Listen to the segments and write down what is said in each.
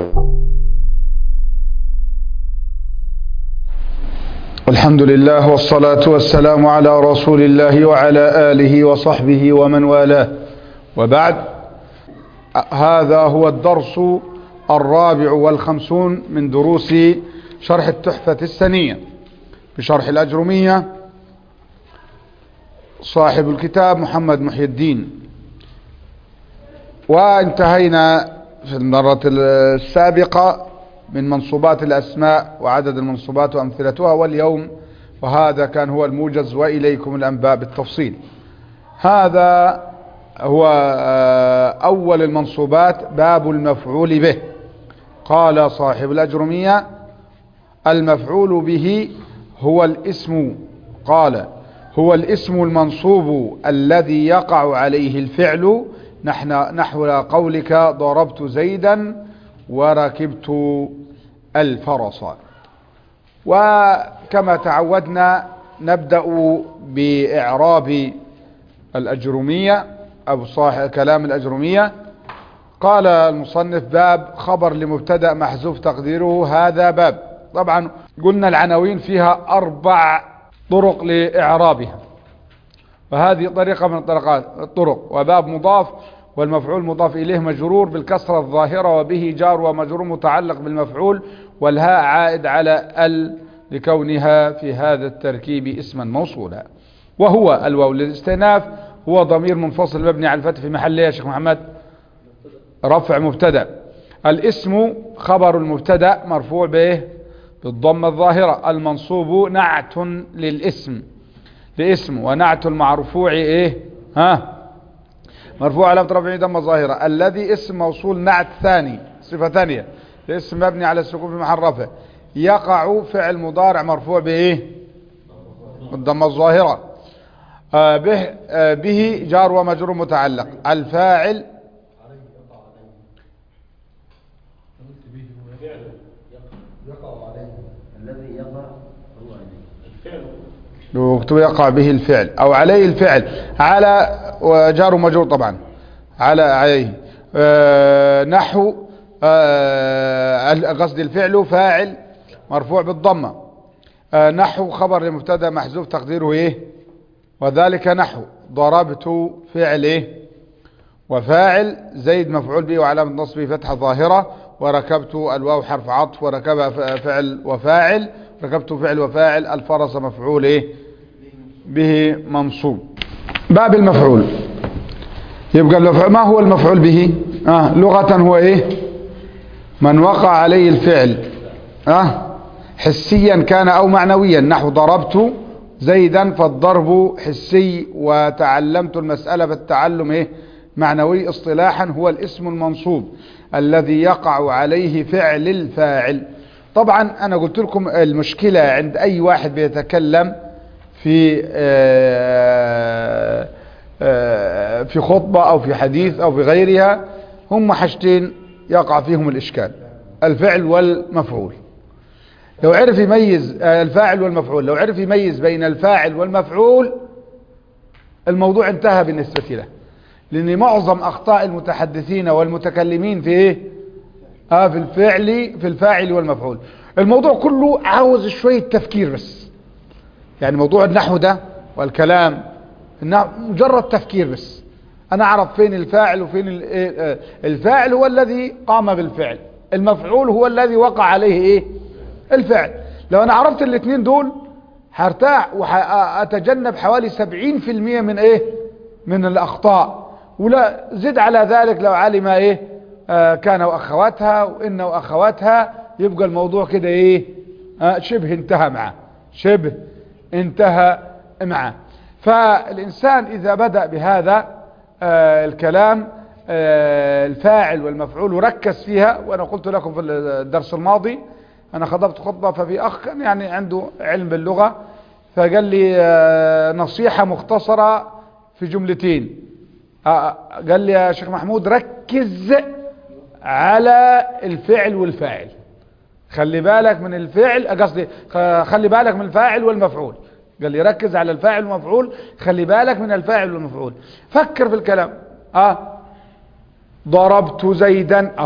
الحمد لله والصلاة والسلام على رسول الله وعلى آله وصحبه ومن والاه وبعد هذا هو الدرس الرابع والخمسون من دروس شرح التحفة السنية بشرح الأجرمية صاحب الكتاب محمد محي الدين وانتهينا في المرة السابقة من منصوبات الأسماء وعدد المنصوبات وأمثلتها واليوم وهذا كان هو الموجز وإليكم الأنباء بالتفصيل هذا هو أول المنصوبات باب المفعول به قال صاحب الأجرمية المفعول به هو الاسم قال هو الاسم المنصوب الذي يقع عليه الفعل نحن نحو قولك ضربت زيدا وركبت الفرس وكما تعودنا نبدأ بإعراب الأجرمية أو صاحب كلام الأجرمية قال المصنف باب خبر لمبتدأ محذوف تقديره هذا باب طبعا قلنا العناوين فيها أربع طرق لإعرابها وهذه طريقة من الطرقات الطرق وباب مضاف والمفعول مضاف إليه مجرور بالكسرة الظاهرة وبه جار ومجرور متعلق بالمفعول والهاء عائد على ال لكونها في هذا التركيب اسما موصولا وهو الواو للاستئناف هو ضمير منفصل مبني على الفتح في محل يا شيخ محمد رفع مبتدا الاسم خبر المبتدا مرفوع به بالضمه الظاهره المنصوب نعت للاسم لاسم ونعت المرفوع ايه ها مرفوع علامة رفعه ضمه ظاهرة الذي اسم موصول نعت ثاني صفة ثانية اسم مبني على السكون في محل رفع يقع فعل مضارع مرفوع بايه بالضمه الظاهرة آه به آه به جار ومجرور متعلق الفاعل الذي يقع هو عليه مكتوب يقع به الفعل او عليه الفعل على وجار ومجرور طبعا على عليه آه نحو آه قصد الفعل فاعل مرفوع بالضمه آه نحو خبر لمبتدا محذوف تقديره ايه وذلك نحو ضربت فعل ايه وفاعل زيد مفعول به وعلامه نصبه فتحه ظاهره وركبت الواو حرف عطف وركب فعل وفاعل ركبت فعل وفاعل الفرس مفعول ايه به منصوب باب المفعول يبقى المفعول ما هو المفعول به آه لغة هو ايه من وقع عليه الفعل آه حسيا كان او معنويا نحو ضربت زيدا فالضرب حسي وتعلمت المسألة فالتعلم ايه معنوي اصطلاحا هو الاسم المنصوب الذي يقع عليه فعل الفاعل طبعا انا قلت لكم المشكلة عند اي واحد بيتكلم في آآ آآ في خطبة او في حديث او في غيرها هم حاجتين يقع فيهم الاشكال الفعل والمفعول لو عرف يميز الفاعل والمفعول لو عرف يميز بين الفاعل والمفعول الموضوع انتهى بالنسبة له لان معظم اخطاء المتحدثين والمتكلمين في ايه اه في الفعل في الفاعل والمفعول الموضوع كله عاوز شوية تفكير بس يعني موضوع النحو ده والكلام مجرد تفكير بس انا اعرف فين الفاعل وفين الفاعل هو الذي قام بالفعل المفعول هو الذي وقع عليه ايه الفعل لو انا عرفت الاثنين دول هرتاح واتجنب حوالي سبعين في المية من ايه من الاخطاء ولا زد على ذلك لو علم ايه آه كان واخواتها وان واخواتها يبقى الموضوع كده ايه آه شبه انتهى معه شبه انتهى معه فالانسان اذا بدأ بهذا آه الكلام آه الفاعل والمفعول وركز فيها وانا قلت لكم في الدرس الماضي انا خطبت خطبة ففي اخ كان يعني عنده علم باللغة فقال لي آه نصيحة مختصرة في جملتين قال لي يا شيخ محمود ركز على الفعل والفاعل خلي بالك من الفعل قصدي خلي بالك من الفاعل والمفعول قال لي ركز على الفاعل والمفعول خلي بالك من الفاعل والمفعول فكر في الكلام اه ضربت زيدا اه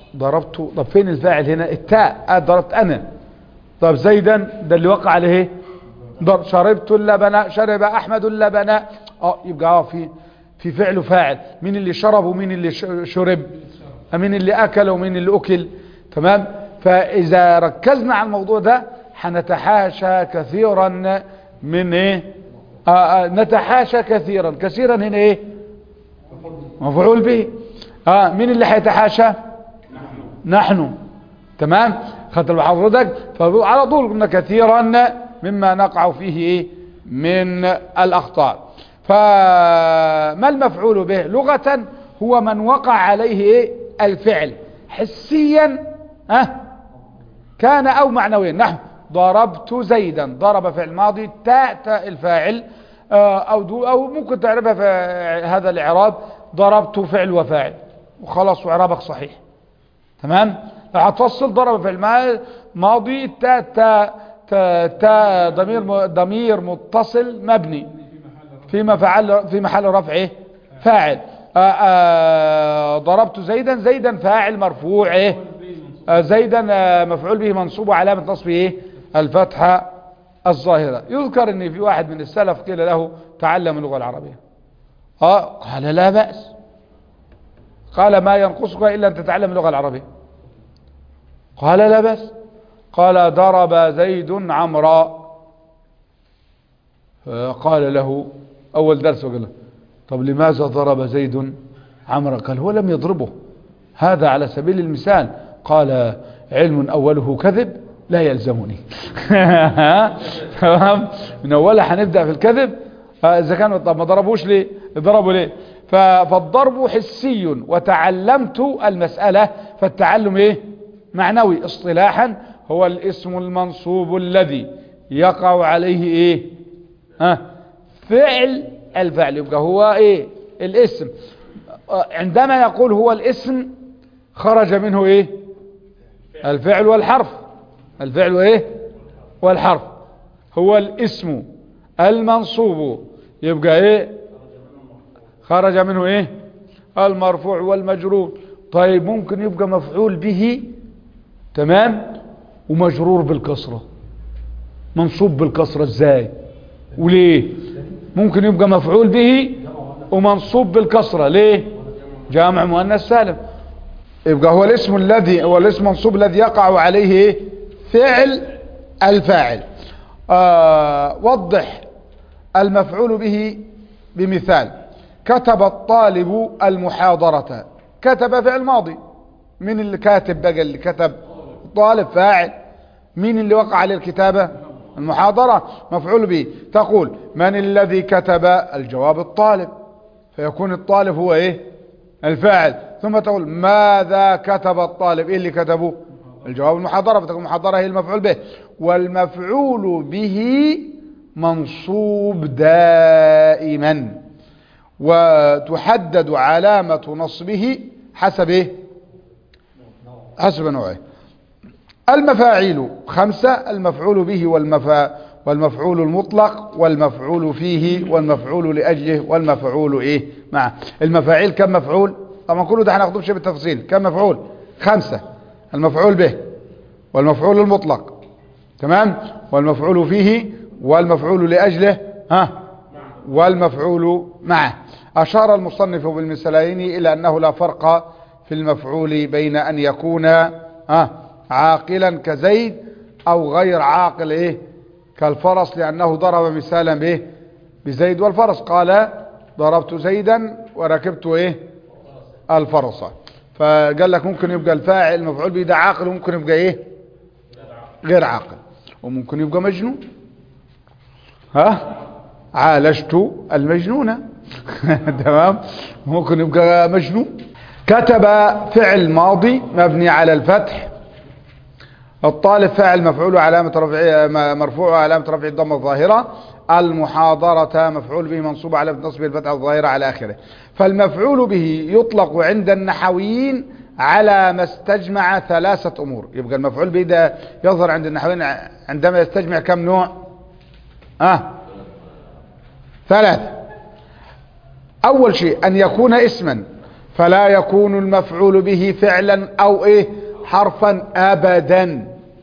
ضربت طب فين الفاعل هنا التاء آه ضربت انا طب زيدا ده اللي وقع عليه ايه ضرب شربت اللبن شرب احمد اللبن اه يبقى اه في في فعل وفاعل مين اللي شرب ومين اللي ش- شرب مين اللي اكل ومين اللي اكل تمام فاذا ركزنا على الموضوع ده هنتحاشى كثيرا من ايه آه آه نتحاشى كثيرا كثيرا هنا ايه مفعول به اه مين اللي هيتحاشى نحن تمام خدت بحضرتك فعلى طول قلنا كثيرا مما نقع فيه ايه من الاخطاء فما المفعول به لغة هو من وقع عليه ايه الفعل حسيا ها كان او معنويا نحو ضربت زيدا ضرب فعل ماضي تاء تاء الفاعل آه، او دو او ممكن تعرفها في هذا الاعراب ضربت فعل وفاعل وخلاص واعرابك صحيح تمام لو هتفصل ضرب في الماء ماضي تا تا تا, تا ضمير م- ضمير متصل مبني في محل في محل رفع ايه فاعل آآ آآ ضربت زيدا زيدا فاعل مرفوع ايه آه، زيدا آه، مفعول به منصوب وعلامه نصبه ايه الفتحه الظاهره يذكر ان في واحد من السلف قيل له تعلم اللغه العربيه اه قال لا باس قال ما ينقصك الا ان تتعلم اللغه العربيه قال لا بس قال ضرب زيد عمرا قال له أول درس وقال له طب لماذا ضرب زيد عمرا قال هو لم يضربه هذا على سبيل المثال قال علم أوله كذب لا يلزمني تمام من أولها هنبدأ في الكذب آه، إذا كانوا طب ما ضربوش ليه ضربوا ليه ف- فالضرب حسي وتعلمت المسألة فالتعلم ايه معنوي اصطلاحا هو الاسم المنصوب الذي يقع عليه ايه ها فعل الفعل يبقى هو ايه الاسم آه، عندما يقول هو الاسم خرج منه ايه الفعل والحرف الفعل ايه والحرف هو الاسم المنصوب يبقى ايه خرج منه ايه المرفوع والمجرور طيب ممكن يبقى مفعول به تمام ومجرور بالكسرة منصوب بالكسرة ازاي وليه ممكن يبقى مفعول به ومنصوب بالكسرة ليه جامع مؤنث سالم يبقى هو الاسم الذي هو الاسم منصوب الذي يقع عليه إيه؟ فعل الفاعل آه وضح المفعول به بمثال كتب الطالب المحاضرة كتب فعل ماضي مين اللي كاتب بقى اللي كتب طالب فاعل مين اللي وقع عليه الكتابة المحاضرة مفعول به تقول من الذي كتب الجواب الطالب فيكون الطالب هو ايه الفاعل ثم تقول ماذا كتب الطالب ايه اللي كتبه الجواب المحاضرة فتكون المحاضرة هي المفعول به والمفعول به منصوب دائما وتحدد علامة نصبه حسب ايه حسب نوعه المفاعيل خمسة المفعول به والمفا والمفعول المطلق والمفعول فيه والمفعول لأجله والمفعول ايه معه المفاعيل كم مفعول طبعا كله ده هناخده بشيء بالتفصيل كم مفعول خمسة المفعول به والمفعول المطلق تمام والمفعول فيه والمفعول لأجله ها والمفعول معه أشار المصنف بالمثالين إلى أنه لا فرق في المفعول بين أن يكون ها عاقلا كزيد أو غير عاقل إيه كالفرس لأنه ضرب مثالا به بزيد والفرس قال ضربت زيدا وركبت إيه الفرس فقال لك ممكن يبقى الفاعل المفعول به ده عاقل وممكن يبقى إيه غير عاقل وممكن يبقى مجنون ها عالجت المجنونة تمام ممكن يبقى مجنون كتب فعل ماضي مبني على الفتح الطالب فاعل مفعول علامة رفعه مرفوع علامة رفع الضمة الظاهرة المحاضرة مفعول به منصوب علامة نصبه الفتحة الظاهرة على آخره فالمفعول به يطلق عند النحويين على ما استجمع ثلاثة أمور يبقى المفعول به ده يظهر عند النحويين عندما يستجمع كم نوع آه ثلاثة أول شيء أن يكون اسما فلا يكون المفعول به فعلا او ايه حرفا ابدا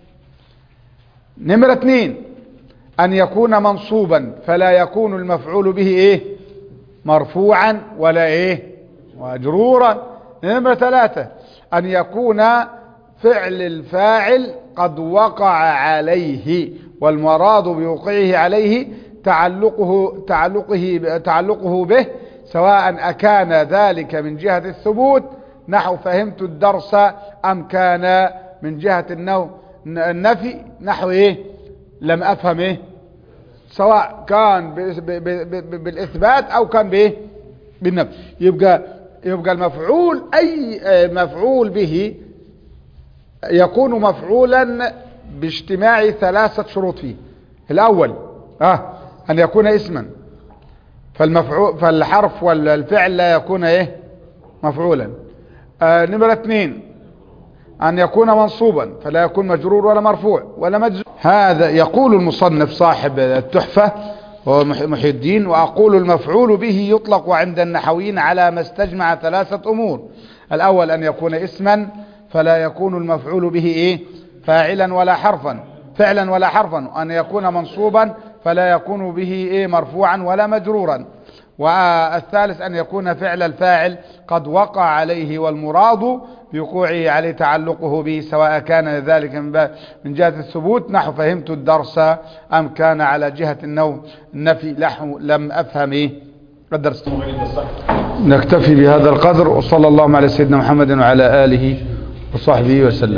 نمرة اثنين ان يكون منصوبا فلا يكون المفعول به ايه مرفوعا ولا ايه مجرورا نمرة ثلاثة ان يكون فعل الفاعل قد وقع عليه والمراد بوقعه عليه تعلقه تعلقه تعلقه به سواء أكان ذلك من جهة الثبوت نحو فهمت الدرس أم كان من جهة النو النفي نحو إيه لم أفهم إيه سواء كان ب ب ب ب بالإثبات أو كان بإيه بالنفي يبقى يبقى المفعول أي مفعول به يكون مفعولا باجتماع ثلاثة شروط فيه الأول آه أن يكون اسما فالمفعول فالحرف والفعل لا يكون ايه مفعولا آه نمرة اثنين أن يكون منصوبا فلا يكون مجرور ولا مرفوع ولا مجزوم هذا يقول المصنف صاحب التحفة وهو محي الدين وأقول المفعول به يطلق عند النحويين على ما استجمع ثلاثة أمور الأول أن يكون اسما فلا يكون المفعول به إيه فاعلا ولا حرفا فعلا ولا حرفا أن يكون منصوبا فلا يكون به إيه مرفوعا ولا مجرورا والثالث أن يكون فعل الفاعل قد وقع عليه والمراد بوقوعه عليه تعلقه به سواء كان ذلك من, من جهة الثبوت نحو فهمت الدرس أم كان على جهة النوم النفي نحو لم أفهم إيه الدرس نكتفي بهذا القدر وصلى الله على سيدنا محمد وعلى آله وصحبه وسلم